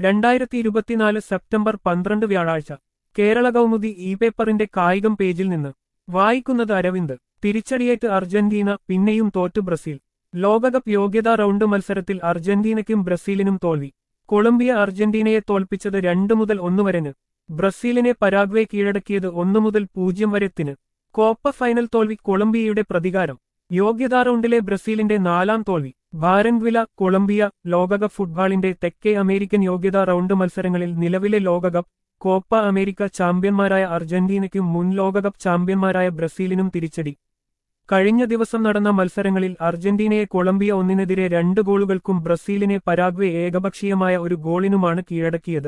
രണ്ടായിരത്തി ഇരുപത്തിനാല് സെപ്റ്റംബർ പന്ത്രണ്ട് വ്യാഴാഴ്ച കേരള കൗമുദി ഇ പേപ്പറിന്റെ കായികം പേജിൽ നിന്ന് വായിക്കുന്നത് അരവിന്ദ് തിരിച്ചടിയേറ്റ് അർജന്റീന പിന്നെയും തോറ്റു ബ്രസീൽ ലോകകപ്പ് യോഗ്യതാ റൗണ്ട് മത്സരത്തിൽ അർജന്റീനയ്ക്കും ബ്രസീലിനും തോൽവി കൊളംബിയ അർജന്റീനയെ തോൽപ്പിച്ചത് രണ്ടു മുതൽ ഒന്ന് വരെന് ബ്രസീലിനെ പരാഗ്വേ കീഴടക്കിയത് ഒന്നു മുതൽ പൂജ്യം വരെത്തിന് കോപ്പ ഫൈനൽ തോൽവി കൊളംബിയയുടെ പ്രതികാരം യോഗ്യതാ റൗണ്ടിലെ ബ്രസീലിന്റെ നാലാം തോൽവി ഭാരൻവില കൊളംബിയ ലോകകപ്പ് ഫുട്ബോളിന്റെ തെക്കേ അമേരിക്കൻ യോഗ്യതാ റൗണ്ട് മത്സരങ്ങളിൽ നിലവിലെ ലോകകപ്പ് കോപ്പ അമേരിക്ക ചാമ്പ്യന്മാരായ അർജന്റീനയ്ക്കും മുൻ ലോകകപ്പ് ചാമ്പ്യന്മാരായ ബ്രസീലിനും തിരിച്ചടി കഴിഞ്ഞ ദിവസം നടന്ന മത്സരങ്ങളിൽ അർജന്റീനയെ കൊളംബിയ ഒന്നിനെതിരെ രണ്ട് ഗോളുകൾക്കും ബ്രസീലിനെ പരാഗ്വെ ഏകപക്ഷീയമായ ഒരു ഗോളിനുമാണ് കീഴടക്കിയത്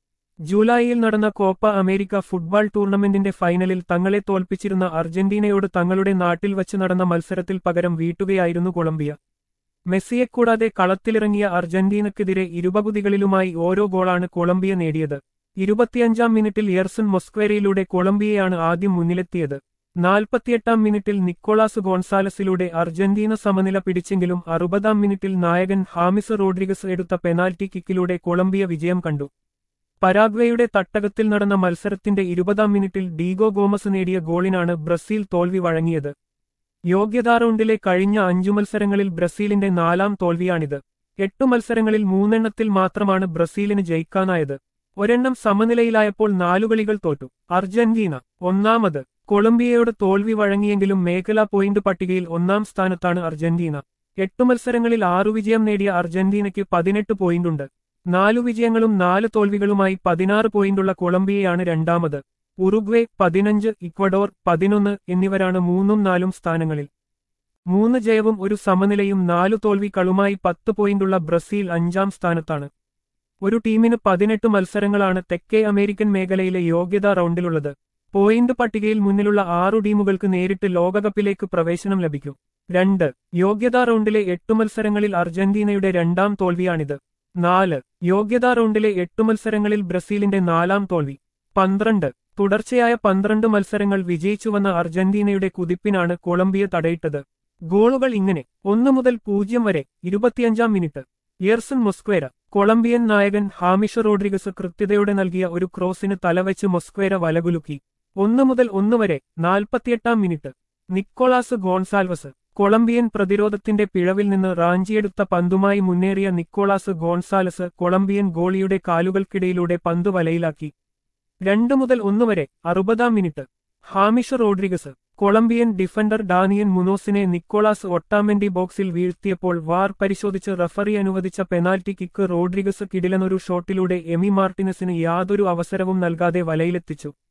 ജൂലൈയിൽ നടന്ന കോപ്പ അമേരിക്ക ഫുട്ബോൾ ടൂർണമെന്റിന്റെ ഫൈനലിൽ തങ്ങളെ തോൽപ്പിച്ചിരുന്ന അർജന്റീനയോട് തങ്ങളുടെ നാട്ടിൽ വച്ച് നടന്ന മത്സരത്തിൽ പകരം വീട്ടുകയായിരുന്നു കൊളംബിയ മെസ്സിയെക്കൂടാതെ കളത്തിലിറങ്ങിയ അർജന്റീനക്കെതിരെ ഇരുപകുതികളിലുമായി ഓരോ ഗോളാണ് കൊളംബിയ നേടിയത് ഇരുപത്തിയഞ്ചാം മിനിറ്റിൽ എർസൺ മൊസ്ക്വേരയിലൂടെ കൊളംബിയയാണ് ആദ്യം മുന്നിലെത്തിയത് നാൽപ്പത്തിയെട്ടാം മിനിറ്റിൽ നിക്കോളാസ് ഗോൺസാലസിലൂടെ അർജന്റീന സമനില പിടിച്ചെങ്കിലും അറുപതാം മിനിറ്റിൽ നായകൻ ഹാമിസ് റോഡ്രിഗസ് എടുത്ത പെനാൽറ്റി കിക്കിലൂടെ കൊളംബിയ വിജയം കണ്ടു പരാഗ്വേയുടെ തട്ടകത്തിൽ നടന്ന മത്സരത്തിന്റെ ഇരുപതാം മിനിറ്റിൽ ഡീഗോ ഗോമസ് നേടിയ ഗോളിനാണ് ബ്രസീൽ തോൽവി വഴങ്ങിയത് യോഗ്യതാ റൗണ്ടിലെ കഴിഞ്ഞ അഞ്ചു മത്സരങ്ങളിൽ ബ്രസീലിന്റെ നാലാം തോൽവിയാണിത് എട്ടു മത്സരങ്ങളിൽ മൂന്നെണ്ണത്തിൽ മാത്രമാണ് ബ്രസീലിന് ജയിക്കാനായത് ഒരെണ്ണം സമനിലയിലായപ്പോൾ നാലുകളികൾ തോറ്റു അർജന്റീന ഒന്നാമത് കൊളംബിയയോട് തോൽവി വഴങ്ങിയെങ്കിലും മേഖലാ പോയിന്റ് പട്ടികയിൽ ഒന്നാം സ്ഥാനത്താണ് അർജന്റീന എട്ടു മത്സരങ്ങളിൽ ആറു വിജയം നേടിയ അർജന്റീനയ്ക്ക് പതിനെട്ട് പോയിന്റുണ്ട് നാലു വിജയങ്ങളും നാല് തോൽവികളുമായി പതിനാറ് പോയിന്റുള്ള കൊളംബിയയാണ് രണ്ടാമത് ഉറുഗ്വേ പതിനഞ്ച് ഇക്വഡോർ പതിനൊന്ന് എന്നിവരാണ് മൂന്നും നാലും സ്ഥാനങ്ങളിൽ മൂന്ന് ജയവും ഒരു സമനിലയും നാലു തോൽവികളുമായി പത്ത് പോയിന്റുള്ള ബ്രസീൽ അഞ്ചാം സ്ഥാനത്താണ് ഒരു ടീമിന് പതിനെട്ട് മത്സരങ്ങളാണ് തെക്കേ അമേരിക്കൻ മേഖലയിലെ യോഗ്യതാ റൗണ്ടിലുള്ളത് പോയിന്റ് പട്ടികയിൽ മുന്നിലുള്ള ആറു ടീമുകൾക്ക് നേരിട്ട് ലോകകപ്പിലേക്ക് പ്രവേശനം ലഭിക്കും രണ്ട് യോഗ്യതാ റൗണ്ടിലെ എട്ടു മത്സരങ്ങളിൽ അർജന്റീനയുടെ രണ്ടാം തോൽവിയാണിത് നാല് യോഗ്യതാ റൗണ്ടിലെ എട്ടു മത്സരങ്ങളിൽ ബ്രസീലിന്റെ നാലാം തോൽവി പന്ത്രണ്ട് തുടർച്ചയായ പന്ത്രണ്ട് മത്സരങ്ങൾ വിജയിച്ചുവന്ന അർജന്റീനയുടെ കുതിപ്പിനാണ് കൊളംബിയ തടയിട്ടത് ഗോളുകൾ ഇങ്ങനെ ഒന്നു മുതൽ പൂജ്യം വരെ ഇരുപത്തിയഞ്ചാം മിനിറ്റ് ഇയർസൺ മൊസ്ക്വേര കൊളംബിയൻ നായകൻ ഹാമിഷ റോഡ്രിഗസ് കൃത്യതയോടെ നൽകിയ ഒരു ക്രോസിന് തലവെച്ച് മൊസ്ക്വേര വലകുലുക്കി ഒന്നു മുതൽ ഒന്ന് വരെ നാൽപ്പത്തിയെട്ടാം മിനിറ്റ് നിക്കോളാസ് ഗോൺസാൽവസ് കൊളംബിയൻ പ്രതിരോധത്തിന്റെ പിഴവിൽ നിന്ന് റാഞ്ചിയെടുത്ത പന്തുമായി മുന്നേറിയ നിക്കോളാസ് ഗോൺസാലസ് കൊളംബിയൻ ഗോളിയുടെ കാലുകൾക്കിടയിലൂടെ പന്ത് വലയിലാക്കി രണ്ടു മുതൽ ഒന്ന് വരെ അറുപതാം minute James Rodriguez Colombian defender Daniel മുനോസിനെ നിക്കോളാസ് ഒട്ടാമെന്റി ബോക്സിൽ വീഴ്ത്തിയപ്പോൾ വാർ പരിശോധിച്ച് റഫറി അനുവദിച്ച പെനാൽറ്റി കിക്ക് റോഡ്രിഗസ് കിടിലനൊരു ഷോട്ടിലൂടെ എമി മാർട്ടിനസിന് യാതൊരു അവസരവും നൽകാതെ വലയിലെത്തിച്ചു